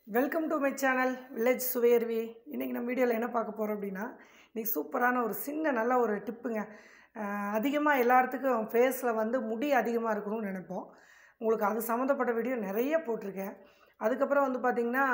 welcome to my channel village சுவையர்வி இன்றைக்கி நம்ம வீடியோவில் என்ன பார்க்க போகிறோம் அப்படின்னா இன்றைக்கி சூப்பரான ஒரு சின்ன நல்ல ஒரு டிப்புங்க அதிகமாக எல்லாத்துக்கும் ஃபேஸில் வந்து முடி அதிகமாக இருக்கணும்னு நினைப்போம் உங்களுக்கு அது சம்மந்தப்பட்ட வீடியோ நிறைய போட்டிருக்கேன் அதுக்கப்புறம் வந்து பார்த்திங்கன்னா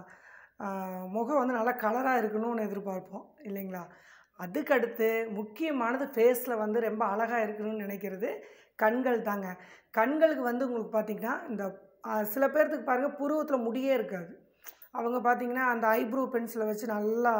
ஆஹ், முகம் வந்து நல்லா கலராக இருக்கணும்னு எதிர்பார்ப்போம் இல்லைங்களா அதுக்கடுத்து முக்கியமானது ஃபேஸில் வந்து ரொம்ப அழகாக இருக்கணும்னு நினைக்கிறது கண்கள் தாங்க கண்களுக்கு வந்து உங்களுக்கு பார்த்திங்கன்னா இந்த ஆஹ், சில பேர்த்துக்கு பாருங்கள் புருவத்தில் முடியே இருக்காது அவங்க பார்த்திங்கன்னா அந்த ஐப்ரோ பென்சிலை வச்சு நல்லா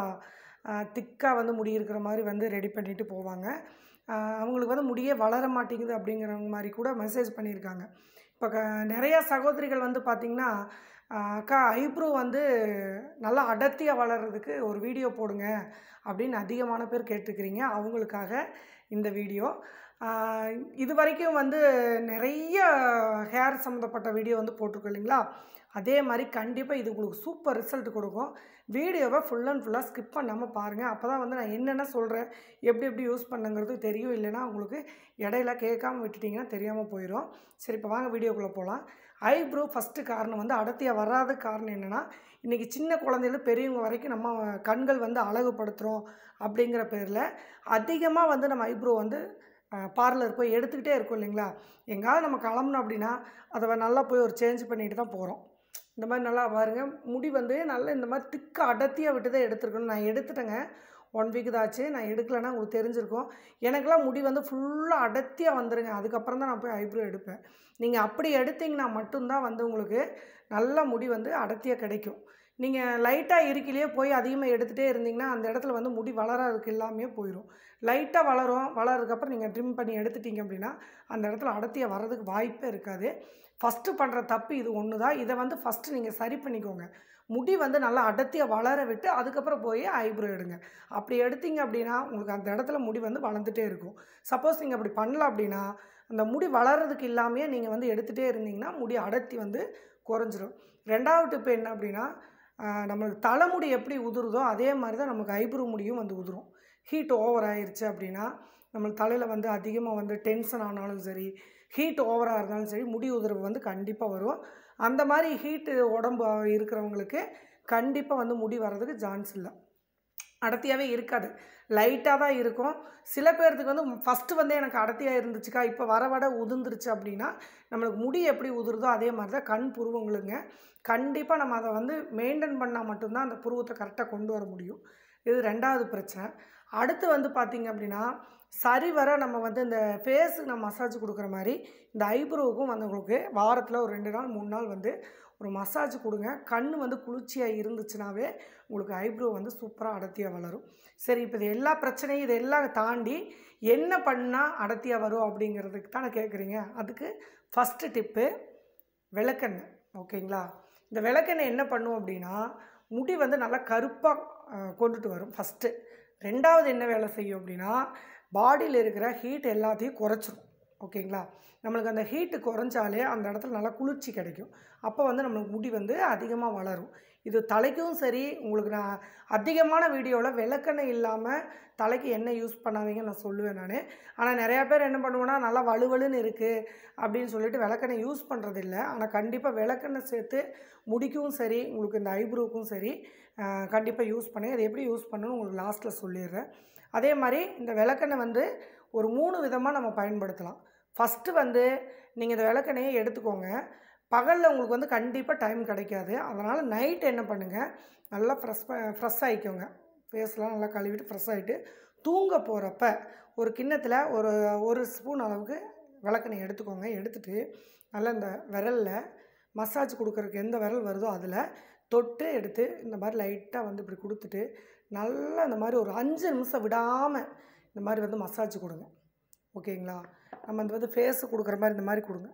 திக்காக வந்து முடி இருக்கிற மாதிரி வந்து ரெடி பண்ணிட்டு போவாங்க ஆஹ், அவங்களுக்கு வந்து முடியே வளர மாட்டேங்குது அப்படிங்கிற மாதிரி கூட மெசேஜ் பண்ணியிருக்காங்க இப்போ க நிறையா சகோதரிகள் வந்து பார்த்திங்கன்னா ஆஹ், அக்கா ஐப்ரோ வந்து நல்லா அடர்த்தியாக வளர்கிறதுக்கு ஒரு வீடியோ போடுங்க அப்படின்னு அதிகமான பேர் கேட்டிருக்கிறீங்க அவங்களுக்காக இந்த வீடியோ ஆஹ், இது வரைக்கும் வந்து நிறைய ஹேர் சம்மந்தப்பட்ட வீடியோ வந்து போட்டிருக்கோம் இல்லைங்களா அதே மாதிரி கண்டிப்பாக இது உங்களுக்கு சூப்பர் ரிசல்ட் கொடுக்கும் வீடியோவை ஃபுல் அண்ட் ஃபுல்லாக ஸ்கிப் பண்ணாமல் பாருங்கள் அப்போ தான் வந்து நான் என்னென்ன சொல்கிறேன் எப்படி எப்படி யூஸ் பண்ணுங்கிறது தெரியும் இல்லைன்னா உங்களுக்கு இடையில கேட்காம விட்டுட்டிங்கன்னா தெரியாமல் போயிடும் சரி இப்போ வாங்க வீடியோக்குள்ளே போகலாம் ஐப்ரோ ஃபஸ்ட்டு காரணம் வந்து அடர்த்தியாக வராத காரணம் என்னென்னா இன்றைக்கி சின்ன குழந்தையில பெரியவங்க வரைக்கும் நம்ம கண்கள் வந்து அழகுபடுத்துகிறோம் அப்படிங்கிற பேரில் அதிகமாக வந்து நம்ம ஐப்ரோ வந்து பார்லர் போய் எடுத்துக்கிட்டே இருக்கோம் இல்லைங்களா எங்காவது நம்ம கிளம்புனோம் அப்படின்னா அதை நல்லா போய் ஒரு சேஞ்ச் பண்ணிட்டு தான் போகிறோம் இந்த மாதிரி நல்லா பாருங்க முடி வந்து நல்லா இந்த மாதிரி திக்க அடர்த்தியாக விட்டு தான் எடுத்துருக்கணும் நான் எடுத்துட்டேங்க ஒன் வீக் தான் ஆச்சு நான் எடுக்கலைன்னா உங்களுக்கு தெரிஞ்சிருக்கும் எனக்கெல்லாம் முடி வந்து ஃபுல்லாக அடர்த்தியாக வந்துருங்க அதுக்கப்புறம் தான் நான் போய் ஐப்ரோ எடுப்பேன் நீங்கள் அப்படி எடுத்தீங்கன்னா மட்டும்தான் வந்து உங்களுக்கு நல்ல முடி வந்து அடர்த்தியாக கிடைக்கும் நீங்கள் லைட்டாக இருக்கிலேயே போய் அதிகமாக எடுத்துகிட்டே இருந்தீங்கன்னா அந்த இடத்துல வந்து முடி வளரதுக்கு எல்லாமே போயிடும் லைட்டாக வளரும் வளர்றதுக்கப்புறம் நீங்கள் ட்ரிம் பண்ணி எடுத்துட்டீங்க அப்படின்னா அந்த இடத்துல அடர்த்தியாக வர்றதுக்கு வாய்ப்பே இருக்காது ஃபஸ்ட்டு பண்ணுற தப்பு இது ஒன்று தான் இதை வந்து ஃபஸ்ட்டு நீங்கள் சரி பண்ணிக்கோங்க முடி வந்து நல்லா அடர்த்தியாக வளர விட்டு அதுக்கப்புறம் போய் ஐப்ரோ எடுங்க அப்படி எடுத்தீங்க அப்படின்னா உங்களுக்கு அந்த இடத்துல முடி வந்து வளர்ந்துட்டே இருக்கும் சப்போஸ் நீங்கள் அப்படி பண்ணல அப்படின்னா அந்த முடி வளர்றதுக்கு இல்லாமையே நீங்கள் வந்து எடுத்துகிட்டே இருந்தீங்கன்னா முடி அடர்த்தி வந்து குறைஞ்சிரும் ரெண்டாவது டிப்பு என்ன அப்படின்னா ஆஹ், நம்மளுக்கு தலைமுடி எப்படி உதிருதோ அதே மாதிரி தான் நமக்கு ஐப்ரோ முடியும் வந்து உதிரும் ஹீட் ஓவர் ஆயிருச்சு அப்படின்னா நம்மளுக்கு தலையில் வந்து அதிகமாக வந்து டென்ஷன் ஆனாலும் சரி ஹீட் ஓவராக இருந்தாலும் சரி முடி உதிர்வு வந்து கண்டிப்பாக வரும் அந்த மாதிரி ஹீட்டு உடம்பு இருக்கிறவங்களுக்கு கண்டிப்பாக வந்து முடி வர்றதுக்கு சான்ஸ் இல்லை அடர்த்தியாகவே இருக்காது லைட்டாக தான் இருக்கும் சில பேர்த்துக்கு வந்து ஃபஸ்ட்டு வந்து எனக்கு அடர்த்தியாக இருந்துச்சுக்கா இப்போ வர வர உதிர்ந்துருச்சு அப்படின்னா நம்மளுக்கு முடி எப்படி உதிருதோ அதே மாதிரி தான் கண் புருவங்களுங்க கண்டிப்பாக நம்ம அதை வந்து மெயின்டைன் பண்ணால் மட்டும்தான் அந்த புருவத்தை கரெக்டாக கொண்டு வர முடியும் இது ரெண்டாவது பிரச்சனை அடுத்து வந்து பார்த்திங்க அப்படின்னா சரிவர நம்ம வந்து இந்த ஃபேஸுக்கு நம்ம மசாஜ் கொடுக்குற மாதிரி இந்த ஐப்ரோவுக்கும் வந்து உங்களுக்கு வாரத்தில் ஒரு ரெண்டு நாள் மூணு நாள் வந்து ஒரு மசாஜ் கொடுங்க கண் வந்து குளிர்ச்சியாக இருந்துச்சுனாவே உங்களுக்கு ஐப்ரோ வந்து சூப்பராக அடர்த்தியாக வளரும் சரி இப்போ இது எல்லா பிரச்சனையும் இதெல்லாம் தாண்டி என்ன பண்ணால் அடர்த்தியாக வரும் அப்படிங்கிறதுக்கு தானே கேட்குறீங்க அதுக்கு ஃபஸ்ட்டு டிப்பு விளக்கெண்ணெய் ஓகேங்களா இந்த விளக்கெண்ணெய் என்ன பண்ணும் அப்படின்னா முடி வந்து நல்லா கருப்பாக கொண்டுட்டு வரும் ஃபஸ்ட்டு ரெண்டாவது என்ன வேலை செய்யும் அப்படின்னா பாடியில் இருக்கிற ஹீட் எல்லாத்தையும் குறைச்சிரும் ஓகேங்களா நம்மளுக்கு அந்த ஹீட்டு குறைஞ்சாலே அந்த இடத்துல நல்லா குளிர்ச்சி கிடைக்கும் அப்போ வந்து நம்மளுக்கு முடி வந்து அதிகமாக வளரும் இது தலைக்கும் சரி உங்களுக்கு நான் அதிகமான வீடியோவில் விளக்கெண்ணெய் இல்லாமல் தலைக்கு எண்ணெய் யூஸ் பண்ணாதீங்கன்னு நான் சொல்லுவேன் நான் ஆனால் நிறையா பேர் என்ன பண்ணுவோன்னா நல்லா வலுவலுன்னு இருக்குது அப்படின்னு சொல்லிட்டு விளக்கெண்ணெய் யூஸ் பண்ணுறதில்ல ஆனால் கண்டிப்பாக விளக்கெண்ணெய் சேர்த்து முடிக்கும் சரி உங்களுக்கு இந்த ஐப்ரோவுக்கும் சரி கண்டிப்பாக யூஸ் பண்ணி அதை எப்படி யூஸ் பண்ணணும்னு உங்களுக்கு லாஸ்ட்டில் சொல்லிடுறேன் அதே மாதிரி இந்த விளக்கெண்ணெய் வந்து ஒரு மூணு விதமாக நம்ம பயன்படுத்தலாம் ஃபஸ்ட்டு வந்து நீங்கள் இந்த விளக்கெண்ணெயை எடுத்துக்கோங்க பகலில் உங்களுக்கு வந்து கண்டிப்பாக டைம் கிடைக்காது அதனால் நைட் என்ன பண்ணுங்கள் நல்லா ஃப்ரெஷ் ஃப்ரெஷ் ஆகிக்கோங்க ஃபேஸ்லாம் நல்லா கழுவிட்டு ஃப்ரெஷ் ஆகிட்டு தூங்க போகிறப்ப ஒரு கிண்ணத்தில் ஒரு ஒரு ஸ்பூன் அளவுக்கு விளக்கெண்ணெய் எடுத்துக்கோங்க எடுத்துட்டு நல்லா இந்த விரலில் மசாஜ் கொடுக்குறதுக்கு எந்த விரல் வருதோ அதில் தொட்டு எடுத்து இந்த மாதிரி லைட்டாக வந்து இப்படி கொடுத்துட்டு நல்லா இந்த மாதிரி ஒரு அஞ்சு நிமிஷம் விடாமல் இந்த மாதிரி வந்து மசாஜ் கொடுங்க ஓகேங்களா நம்ம இந்த வந்து ஃபேஸு கொடுக்குற மாதிரி இந்த மாதிரி கொடுங்க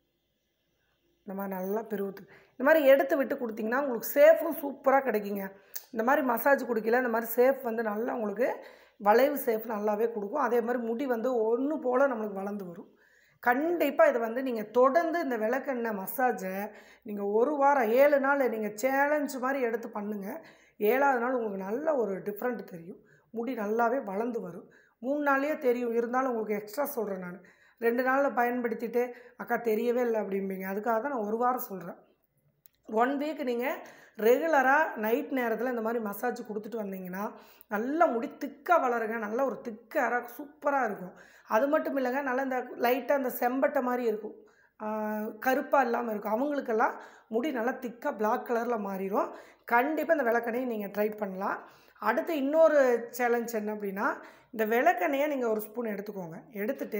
இந்த மாதிரி நல்லா பெருவுத்து இந்த மாதிரி எடுத்து விட்டு கொடுத்தீங்கன்னா உங்களுக்கு சேஃபும் சூப்பராக கிடைக்குங்க இந்த மாதிரி மசாஜ் கொடுக்கல இந்த மாதிரி சேஃப் வந்து நல்லா உங்களுக்கு வளைவு சேஃப் நல்லாவே கொடுக்கும் அதே மாதிரி முடி வந்து ஒன்று போல் நம்மளுக்கு வளர்ந்து வரும் கண்டிப்பாக இதை வந்து நீங்கள் தொடர்ந்து இந்த விளக்கெண்ணெய் மசாஜை நீங்கள் ஒரு வாரம் ஏழு நாள் நீங்கள் சேலஞ்ச் மாதிரி எடுத்து பண்ணுங்கள் ஏழாவது நாள் உங்களுக்கு நல்ல ஒரு டிஃப்ரெண்ட் தெரியும் முடி நல்லாவே வளர்ந்து வரும் மூணு நாள்லேயே தெரியும் இருந்தாலும் உங்களுக்கு எக்ஸ்ட்ரா சொல்கிறேன் நான் ரெண்டு நாளில் பயன்படுத்திட்டு அக்கா தெரியவே இல்லை அப்படிம்பீங்க அதுக்காக தான் நான் ஒரு வாரம் சொல்கிறேன் ஒன் வீக் நீங்கள் ரெகுலராக நைட் நேரத்தில் இந்த மாதிரி மசாஜ் கொடுத்துட்டு வந்தீங்கன்னா நல்ல முடி திக்காக வளருங்க நல்ல ஒரு திக்க அரை சூப்பராக இருக்கும் அது மட்டும் இல்லைங்க நல்லா இந்த லைட்டாக அந்த செம்பட்டை மாதிரி இருக்கும் கருப்பாக இல்லாமல் இருக்கும் அவங்களுக்கெல்லாம் முடி நல்லா திக்காக பிளாக் கலரில் மாறிடும் கண்டிப்பாக இந்த விளக்கெண்ணையை நீங்கள் ட்ரை பண்ணலாம் அடுத்து இன்னொரு சேலஞ்ச் என்ன அப்படின்னா இந்த விளக்கெண்ணையை நீங்கள் ஒரு ஸ்பூன் எடுத்துக்கோங்க எடுத்துட்டு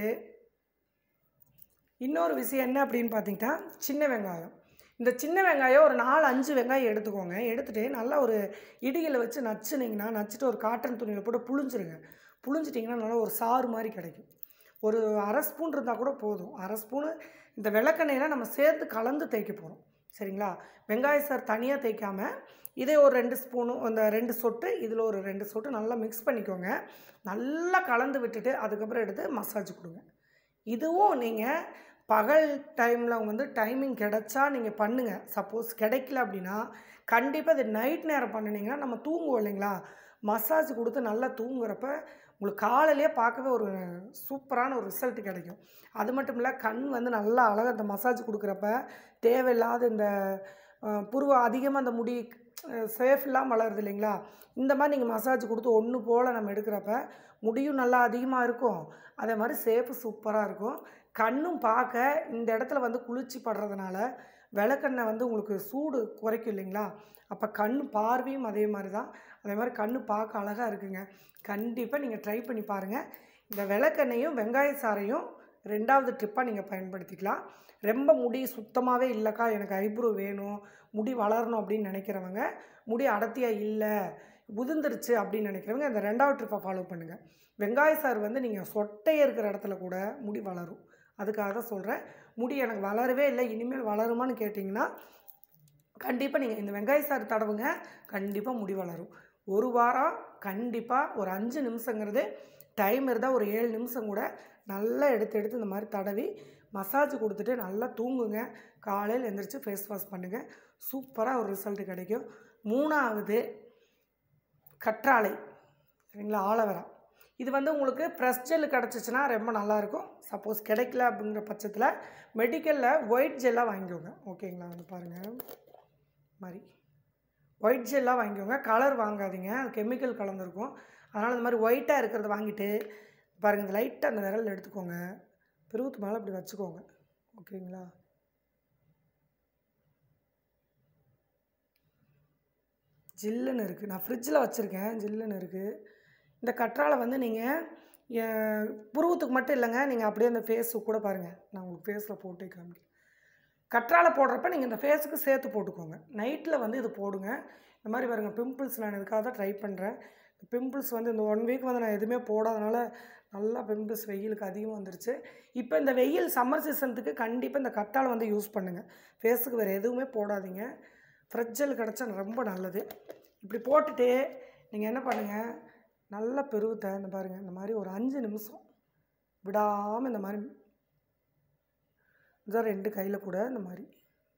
இன்னொரு விஷயம் என்ன அப்படின்னு பார்த்தீங்கன்னா சின்ன வெங்காயம் இந்த சின்ன வெங்காயம் ஒரு நாலு அஞ்சு வெங்காயம் எடுத்துக்கோங்க எடுத்துகிட்டு நல்லா ஒரு இடிகளை வச்சு நச்சுனீங்கன்னா நச்சுட்டு ஒரு காட்டன் துணியில் போட்டு புழிஞ்சிருங்க புழிஞ்சிட்டிங்கன்னா நல்லா ஒரு சாறு மாதிரி கிடைக்கும் ஒரு அரை ஸ்பூன் இருந்தால் கூட போதும் அரை ஸ்பூனு இந்த விளக்கெண்ணெயில் நம்ம சேர்த்து கலந்து தேய்க்க போகிறோம் சரிங்களா வெங்காய சார் தனியாக தேய்க்காம இதே ஒரு ரெண்டு ஸ்பூனும் அந்த ரெண்டு சொட்டு இதில் ஒரு ரெண்டு சொட்டு நல்லா மிக்ஸ் பண்ணிக்கோங்க நல்லா கலந்து விட்டுட்டு அதுக்கப்புறம் எடுத்து மசாஜ் கொடுங்க இதுவும் நீங்கள் பகல் டைமில் வந்து டைமிங் கிடைச்சா நீங்கள் பண்ணுங்கள் சப்போஸ் கிடைக்கல அப்படின்னா கண்டிப்பாக இது நைட் நேரம் பண்ணினீங்கன்னா நம்ம தூங்குவோம் இல்லைங்களா மசாஜ் கொடுத்து நல்லா தூங்குறப்ப உங்களுக்கு காலையிலேயே பார்க்கவே ஒரு சூப்பரான ஒரு ரிசல்ட் கிடைக்கும் அது மட்டும் இல்லை கண் வந்து நல்லா அழகாக இந்த மசாஜ் கொடுக்குறப்ப தேவையில்லாத இந்த அஹ், புருவம் அதிகமாக அந்த முடி சேஃப் இல்லாமல் வளருது இல்லைங்களா இந்த மாதிரி நீங்கள் மசாஜ் கொடுத்து ஒன்று போல் நம்ம எடுக்கிறப்ப முடியும் நல்லா அதிகமாக இருக்கும் அதே மாதிரி சேஃபு சூப்பராக இருக்கும் கண்ணும் பார்க்க இந்த இடத்துல வந்து குளிர்ச்சி படுறதுனால விளக்கெண்ணெய் வந்து உங்களுக்கு சூடு குறைக்கும் இல்லைங்களா அப்போ கண் பார்வையும் அதே மாதிரி தான் அதே மாதிரி கண் பார்க்க அழகாக இருக்குங்க கண்டிப்பாக நீங்கள் ட்ரை பண்ணி பாருங்கள் இந்த விளக்கெண்ணையும் வெங்காய சாறையும் ரெண்டாவது ட்ரிப்பாக நீங்கள் பயன்படுத்திக்கலாம் ரொம்ப முடி சுத்தமாகவே இல்லைக்கா எனக்கு ஐப்ரோ வேணும் முடி வளரணும் அப்படின்னு நினைக்கிறவங்க முடி அடர்த்தியாக இல்லை உதிர்ந்துருச்சு அப்படின்னு நினைக்கிறவங்க இந்த ரெண்டாவது ட்ரிப்பை ஃபாலோ பண்ணுங்கள் வெங்காய சாறு வந்து நீங்கள் சொட்டையே இருக்கிற இடத்துல கூட முடி வளரும் அதுக்காக தான் சொல்கிறேன் முடி எனக்கு வளரவே இல்லை இனிமேல் வளருமான்னு கேட்டிங்கன்னா கண்டிப்பாக நீங்கள் இந்த வெங்காய சாறு தடவுங்க கண்டிப்பாக முடி வளரும் ஒரு வாரம் கண்டிப்பாக ஒரு அஞ்சு நிமிஷங்கிறது டைம் இருந்தால் ஒரு ஏழு நிமிஷம் கூட நல்லா எடுத்து எடுத்து இந்த மாதிரி தடவி மசாஜ் கொடுத்துட்டு நல்லா தூங்குங்க காலையில் எந்திரிச்சு ஃபேஸ் வாஷ் பண்ணுங்கள் சூப்பராக ஒரு ரிசல்ட் கிடைக்கும் மூணாவது கற்றாழை சரிங்களா ஆலோவேரா இது வந்து உங்களுக்கு ப்ரெஸ் ஜெல் கிடச்சிச்சின்னா ரொம்ப நல்லாயிருக்கும் சப்போஸ் கிடைக்கல அப்படிங்கிற பட்சத்தில் மெடிக்கலில் ஒயிட் ஜெல்லாக வாங்கிக்கோங்க ஓகேங்களா வந்து பாருங்கள் மாதிரி ஒயிட் ஜெல்லாக வாங்கிக்கோங்க கலர் வாங்காதீங்க அது கெமிக்கல் கலந்துருக்கும் அதனால் இந்த மாதிரி ஒயிட்டாக இருக்கிறத வாங்கிட்டு பாருங்கள் இந்த லைட்டாக அந்த விரல் எடுத்துக்கோங்க பெருவுத்து மேலே இப்படி வச்சுக்கோங்க ஓகேங்களா ஜில்லுன்னு இருக்குது நான் ஃப்ரிட்ஜில் வச்சுருக்கேன் ஜில்லுன்னு இருக்குது இந்த கற்றாழை வந்து நீங்கள் புருவத்துக்கு மட்டும் இல்லைங்க நீங்கள் அப்படியே அந்த ஃபேஸுக்கு கூட பாருங்கள் நான் உங்களுக்கு ஃபேஸில் போட்டு காமிக்கிறேன் கற்றாழை போடுறப்ப நீங்கள் இந்த ஃபேஸுக்கு சேர்த்து போட்டுக்கோங்க நைட்டில் வந்து இது போடுங்க இந்த மாதிரி பாருங்க பிம்பிள்ஸ் நான் இதுக்காக தான் ட்ரை பண்ணுறேன் பிம்பிள்ஸ் வந்து இந்த ஒன் வீக் வந்து நான் எதுவுமே போடாதனால நல்லா பிம்பிள்ஸ் வெயிலுக்கு அதிகமாக வந்துருச்சு இப்போ இந்த வெயில் சம்மர் சீசனுக்கு கண்டிப்பாக இந்த கத்தாழை வந்து யூஸ் பண்ணுங்கள் ஃபேஸுக்கு வேறு எதுவுமே போடாதீங்க ஃப்ரெட்ஜல் கிடச்சா ரொம்ப நல்லது இப்படி போட்டுட்டு நீங்கள் என்ன பண்ணுங்கள் நல்ல பெருவத்தை இந்த பாருங்கள் இந்த மாதிரி ஒரு அஞ்சு நிமிஷம் விடாமல் இந்த மாதிரி இதான் ரெண்டு கையில் கூட இந்த மாதிரி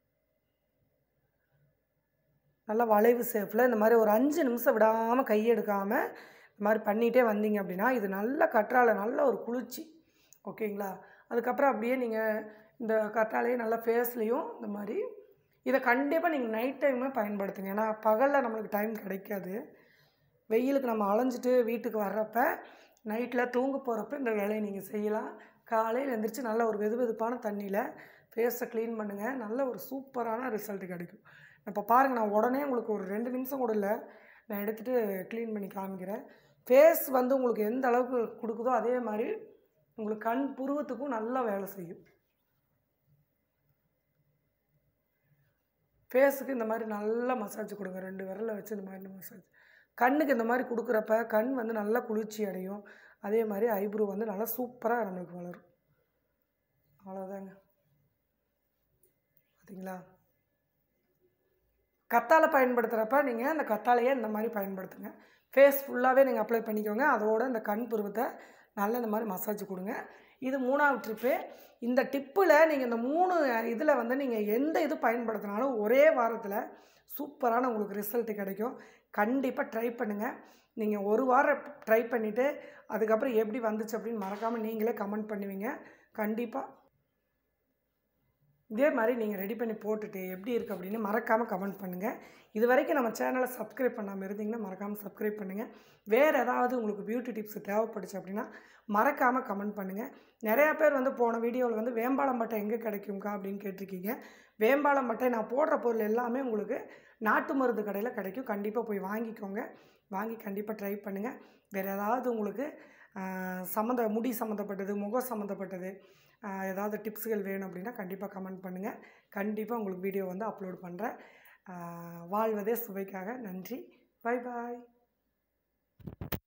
நல்லா வளைவு சேஃபில் இந்த மாதிரி ஒரு அஞ்சு நிமிஷம் விடாமல் கையெடுக்காமல் இந்த மாதிரி பண்ணிகிட்டே வந்தீங்க அப்படின்னா இது நல்ல கற்றாழை நல்ல ஒரு குளிர்ச்சி ஓகேங்களா அதுக்கப்புறம் அப்படியே நீங்கள் இந்த கற்றாழையை நல்லா ஃபேஸ்லேயும் இந்த மாதிரி இதை கண்டிப்பாக நீங்கள் நைட் டைமே பயன்படுத்துங்க ஏன்னா பகலில் நம்மளுக்கு டைம் கிடைக்காது வெயிலுக்கு நம்ம அலைஞ்சிட்டு வீட்டுக்கு வர்றப்ப நைட்டில் தூங்க போகிறப்ப இந்த வேலையை நீங்கள் செய்யலாம் காலையில் எழுந்திரிச்சு நல்ல ஒரு வெது வெதுப்பான தண்ணியில் ஃபேஸை க்ளீன் பண்ணுங்கள் நல்ல ஒரு சூப்பரான ரிசல்ட் கிடைக்கும் இப்போ பாருங்கள் நான் உடனே உங்களுக்கு ஒரு ரெண்டு நிமிஷம் கூட இல்லை நான் எடுத்துகிட்டு க்ளீன் பண்ணி காமிக்கிறேன் ஃபேஸ் வந்து உங்களுக்கு எந்த அளவுக்கு கொடுக்குதோ அதே மாதிரி உங்களுக்கு கண் புருவத்துக்கும் நல்லா வேலை செய்யும் ஃபேஸுக்கு இந்த மாதிரி நல்லா மசாஜ் கொடுங்க ரெண்டு விரலை வச்சு இந்த மாதிரி மசாஜ் கண்ணுக்கு இந்த மாதிரி கொடுக்குறப்ப கண் வந்து நல்லா குளிர்ச்சி அடையும் அதே மாதிரி ஐப்ரோ வந்து நல்லா சூப்பராக நம்மளுக்கு வளரும் அவ்வளோதாங்க பார்த்தீங்களா கத்தாழை பயன்படுத்துகிறப்ப நீங்கள் அந்த கத்தாழையை இந்த மாதிரி பயன்படுத்துங்க ஃபேஸ் ஃபுல்லாகவே நீங்கள் அப்ளை பண்ணிக்கோங்க அதோட இந்த கண் புருவத்தை நல்லா இந்த மாதிரி மசாஜ் கொடுங்க இது மூணாவது ட்ரிப்பு இந்த டிப்பில் நீங்கள் இந்த மூணு இதில் வந்து நீங்கள் எந்த இது பயன்படுத்தினாலும் ஒரே வாரத்தில் சூப்பரான உங்களுக்கு ரிசல்ட் கிடைக்கும் கண்டிப்பாக ட்ரை பண்ணுங்கள் நீங்கள் ஒரு வாரம் ட்ரை பண்ணிவிட்டு அதுக்கப்புறம் எப்படி வந்துச்சு அப்படின்னு மறக்காமல் நீங்களே கமெண்ட் பண்ணுவீங்க கண்டிப்பாக இதே மாதிரி நீங்கள் ரெடி பண்ணி போட்டுட்டு எப்படி இருக்குது அப்படின்னு மறக்காமல் கமெண்ட் பண்ணுங்கள் இது வரைக்கும் நம்ம சேனலை சப்ஸ்கிரைப் பண்ணாமல் இருந்தீங்கன்னா மறக்காமல் சப்ஸ்கிரைப் பண்ணுங்கள் வேறு ஏதாவது உங்களுக்கு பியூட்டி டிப்ஸ் தேவைப்படுச்சு அப்படின்னா மறக்காமல் கமெண்ட் பண்ணுங்கள் நிறையா பேர் வந்து போன வீடியோவில் வந்து வேம்பாலம் மட்டை எங்கே கிடைக்கும்க்கா அப்படின்னு கேட்டிருக்கீங்க வேம்பாலம் மட்டை நான் போடுற பொருள் எல்லாமே உங்களுக்கு நாட்டு மருந்து கடையில் கிடைக்கும் கண்டிப்பாக போய் வாங்கிக்கோங்க வாங்கி கண்டிப்பாக ட்ரை பண்ணுங்கள் வேறு ஏதாவது உங்களுக்கு ஆஹ், சம்மந்த முடி சம்மந்தப்பட்டது முகம் சம்மந்தப்பட்டது ஆஹ், ஏதாவது டிப்ஸுகள் வேணும் அப்படின்னா கண்டிப்பாக கமெண்ட் பண்ணுங்கள் கண்டிப்பாக உங்களுக்கு வீடியோ வந்து அப்லோட் பண்ணுறேன் வாழ்வதே சுவைக்காக நன்றி பை பாய்